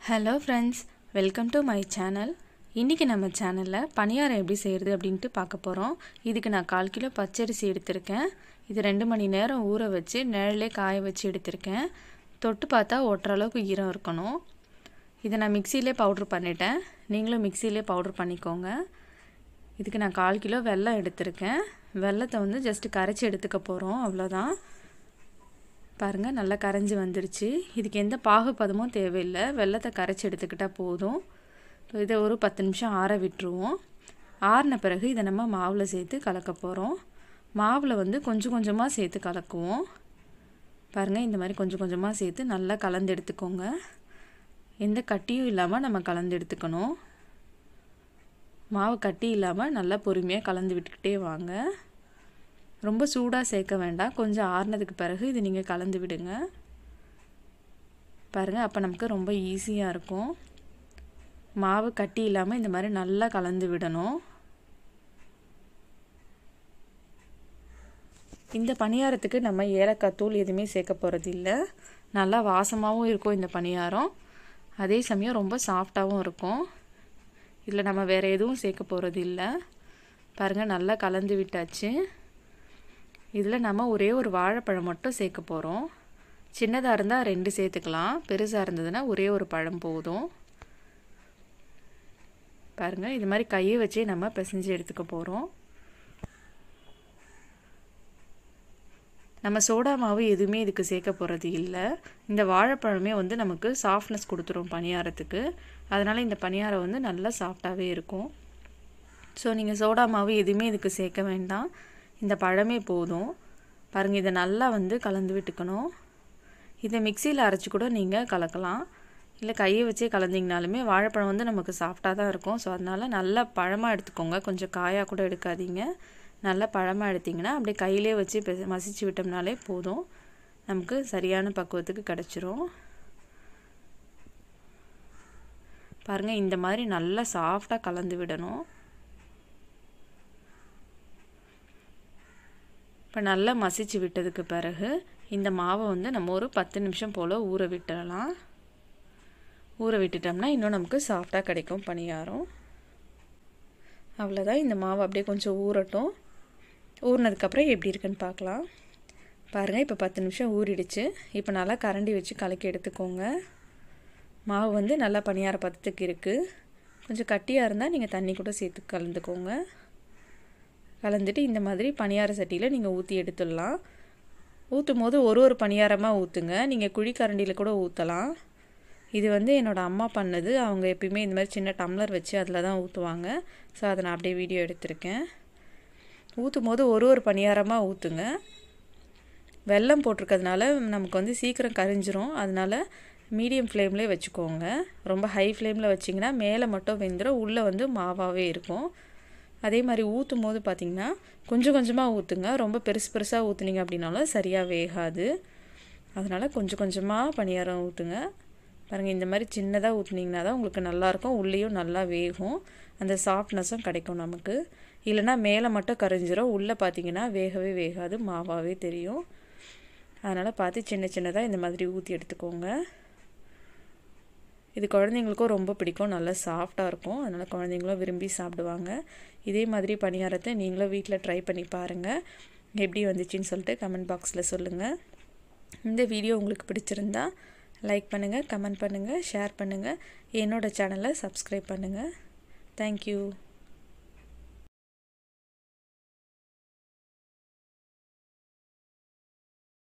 hello friends welcome to my channel இன்றைக்கி நம்ம சேனலில் பணியாரம் எப்படி செய்கிறது அப்படின்ட்டு பார்க்க போகிறோம் இதுக்கு நான் கால் கிலோ பச்சரிசி எடுத்திருக்கேன் இது ரெண்டு மணி நேரம் ஊற வச்சு நிழலே காய வச்சு எடுத்திருக்கேன் தொட்டு பார்த்தா ஒட்டுற அளவுக்கு ஈரம் இருக்கணும் இதை நான் மிக்சியிலே பவுட்ரு பண்ணிட்டேன் நீங்களும் மிக்சியிலே பவுட்ரு பண்ணிக்கோங்க இதுக்கு நான் கால் கிலோ வெல்லம் எடுத்திருக்கேன் வெல்லத்தை வந்து ஜஸ்ட்டு கரைச்சி எடுத்துக்க போகிறோம் அவ்வளோதான் பாருங்கள் நல்லா கரைஞ்சி வந்துருச்சு இதுக்கு எந்த பாகுபதமும் தேவையில்லை வெள்ளத்தை கரைச்சி எடுத்துக்கிட்டால் போதும் இப்போ இதை ஒரு பத்து நிமிஷம் ஆற விட்டுருவோம் ஆறின பிறகு இதை நம்ம மாவில் சேர்த்து கலக்க போகிறோம் மாவில் வந்து கொஞ்சம் கொஞ்சமாக சேர்த்து கலக்குவோம் பாருங்கள் இந்த மாதிரி கொஞ்சம் கொஞ்சமாக சேர்த்து நல்லா கலந்து எடுத்துக்கோங்க எந்த கட்டியும் இல்லாமல் நம்ம கலந்து எடுத்துக்கணும் மாவு கட்டி இல்லாமல் நல்லா பொறுமையாக கலந்து விட்டுக்கிட்டே வாங்க ரொம்ப சூடாக சேர்க்க வேண்டாம் கொஞ்சம் ஆறுனதுக்கு பிறகு இது நீங்கள் கலந்து விடுங்க பாருங்கள் அப்போ நமக்கு ரொம்ப ஈஸியாக இருக்கும் மாவு கட்டி இல்லாமல் இந்த மாதிரி நல்லா கலந்து விடணும் இந்த பணியாரத்துக்கு நம்ம ஏலக்காய் தூள் எதுவுமே சேர்க்க போகிறது இல்லை நல்லா வாசமாகவும் இருக்கும் இந்த பணியாரம் அதே சமயம் ரொம்ப சாஃப்டாகவும் இருக்கும் இதில் நம்ம வேறு எதுவும் சேர்க்க போகிறது இல்லை பாருங்கள் நல்லா கலந்து விட்டாச்சு இதில் நம்ம ஒரே ஒரு வாழைப்பழம் மட்டும் சேர்க்க போகிறோம் சின்னதாக இருந்தால் ரெண்டு சேர்த்துக்கலாம் பெருசாக இருந்ததுன்னா ஒரே ஒரு பழம் போதும் பாருங்கள் இது மாதிரி கையை வச்சே நம்ம பிசைஞ்சு எடுத்துக்க போகிறோம் நம்ம சோடா மாவு எதுவுமே இதுக்கு சேர்க்க போகிறது இல்லை இந்த வாழைப்பழமே வந்து நமக்கு சாஃப்ட்னஸ் கொடுத்துரும் பணியாரத்துக்கு அதனால் இந்த பணியாரம் வந்து நல்லா சாஃப்டாகவே இருக்கும் ஸோ நீங்கள் சோடா மாவு எதுவுமே இதுக்கு சேர்க்க வேண்டாம் இந்த பழமே போதும் பாருங்கள் இதை நல்லா வந்து கலந்து விட்டுக்கணும் இதை மிக்சியில் அரைச்சி கூட நீங்கள் கலக்கலாம் இல்லை கையை வச்சே கலந்திங்கனாலுமே வாழைப்பழம் வந்து நமக்கு சாஃப்டாக தான் இருக்கும் ஸோ அதனால் நல்லா பழமாக எடுத்துக்கோங்க கொஞ்சம் காயாக கூட எடுக்காதீங்க நல்லா பழமாக எடுத்திங்கன்னா அப்படியே கையிலே வச்சு மசிச்சு விட்டோம்னாலே போதும் நமக்கு சரியான பக்குவத்துக்கு கிடச்சிரும் பாருங்கள் இந்த மாதிரி நல்லா சாஃப்டாக கலந்து விடணும் இப்போ நல்லா மசிச்சு விட்டதுக்கு பிறகு இந்த மாவை வந்து நம்ம ஒரு பத்து நிமிஷம் போல் ஊற விட்டுடலாம் ஊற விட்டுட்டோம்னா இன்னும் நமக்கு சாஃப்டாக கிடைக்கும் பணியாரம் அவ்வளோதான் இந்த மாவு அப்படியே கொஞ்சம் ஊறட்டும் ஊறினதுக்கப்புறம் எப்படி இருக்குன்னு பார்க்கலாம் பாருங்கள் இப்போ பத்து நிமிஷம் ஊறிடுச்சு இப்போ நல்லா கரண்டி வச்சு கலக்கி எடுத்துக்கோங்க மாவு வந்து நல்லா பணியார பதத்துக்கு இருக்குது கொஞ்சம் கட்டியாக இருந்தால் நீங்கள் தண்ணி கூட சேர்த்து கலந்துக்கோங்க கலந்துட்டு இந்த மாதிரி பணியார சட்டியில் நீங்கள் ஊற்றி எடுத்துடலாம் ஊற்றும் போது ஒரு ஒரு பணியாரமாக ஊற்றுங்க நீங்கள் குழிக்கரண்டியில் கூட ஊற்றலாம் இது வந்து என்னோடய அம்மா பண்ணது அவங்க எப்பயுமே இந்த மாதிரி சின்ன டம்ளர் வச்சு அதில் தான் ஊற்றுவாங்க ஸோ அதை நான் அப்படியே வீடியோ எடுத்திருக்கேன் ஊற்றும் போது ஒரு ஒரு பணியாரமாக ஊற்றுங்க வெல்லம் போட்டிருக்கிறதுனால நமக்கு வந்து சீக்கிரம் கரிஞ்சிரும் அதனால் மீடியம் ஃப்ளேம்லேயே வச்சுக்கோங்க ரொம்ப ஹை ஃப்ளேமில் வச்சிங்கன்னா மேலே மட்டும் வெந்துடும் உள்ளே வந்து மாவாகவே இருக்கும் அதே மாதிரி ஊற்றும் போது பார்த்திங்கன்னா கொஞ்சம் கொஞ்சமாக ஊற்றுங்க ரொம்ப பெருசு பெருசாக ஊற்றுனீங்க அப்படின்னாலும் சரியாக வேகாது அதனால் கொஞ்சம் கொஞ்சமாக பணியாரம் ஊற்றுங்க பாருங்கள் இந்த மாதிரி சின்னதாக ஊற்றுனீங்கன்னா தான் உங்களுக்கு நல்லாயிருக்கும் உள்ளேயும் நல்லா வேகும் அந்த சாஃப்ட்னஸும் கிடைக்கும் நமக்கு இல்லைனா மேலே மட்டும் கரைஞ்சிரும் உள்ளே பார்த்திங்கன்னா வேகவே வேகாது மாவாகவே தெரியும் அதனால் பார்த்து சின்ன சின்னதாக இந்த மாதிரி ஊற்றி எடுத்துக்கோங்க இது குழந்தைங்களுக்கும் ரொம்ப பிடிக்கும் நல்லா சாஃப்டாக இருக்கும் அதனால் குழந்தைங்களும் விரும்பி சாப்பிடுவாங்க இதே மாதிரி பணியாரத்தை நீங்களும் வீட்டில் ட்ரை பண்ணி பாருங்கள் எப்படி வந்துச்சுன்னு சொல்லிட்டு கமெண்ட் பாக்ஸில் சொல்லுங்கள் இந்த வீடியோ உங்களுக்கு பிடிச்சிருந்தா லைக் பண்ணுங்கள் கமெண்ட் பண்ணுங்கள் ஷேர் பண்ணுங்கள் என்னோடய சேனலை சப்ஸ்கிரைப் பண்ணுங்கள் தேங்க்யூ